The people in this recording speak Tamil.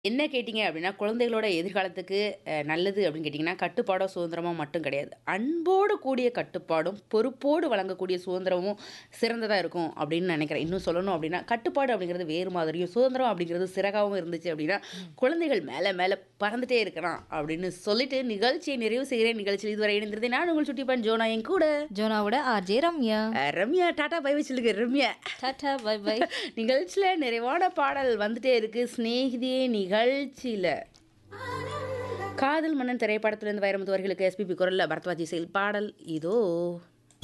என்ன கேட்டீங்க அப்படின்னா, குழந்தைகளோட எதிர்காலத்துக்கு அ நல்லது அப்படின்னு கேட்டீங்கன்னா, கட்டுப்பாடோ, சுதந்திரமோ மட்டும் கிடையாது. அன்போடு கூடிய கட்டுப்பாடும், பொறுப்போடு வழங்கக்கூடிய சுதந்திரமும் சிறந்ததா இருக்கும் அப்படின்னு நினைக்கிறேன். இன்னும் சொல்லணும் அப்படின்னா, கட்டுப்பாடு அப்படிங்கிறது வேறு மாதிரியும், சுதந்திரம் அப்படிங்கிறது சிறகாவும் இருந்துச்சு அப்படின்னா, குழந்தைகள் மேல மேல பறந்துட்டே இருக்கலாம் அப்படின்னு சொல்லிட்டு நிகழ்ச்சியை நிறைவு செய்கிறேன். நிகழ்ச்சியில் இதுவரை இணைந்திருந்தேன் நான் உங்கள் சுட்டிப்பன் ஜோனா என் கூட. ஜோனாவோட ஆர்ஜே ரம்யா. அ ரம்யா டாடா பை பை சொல்லுங்க ரம்யா. Tata bye by. நிகழ்ச்சியில நிறைவான பாடல் வந்துட்டே இருக்கு. சிநேகிதியே நிகழ்ச்சியில. காதல் மன்னன் திரைப்படத்திலிருந்து வைரமுத்து அவர்களுக்கு எஸ்பிபி குரல்ல பரத்வாஜ் இசையில் பாடல் இதோ.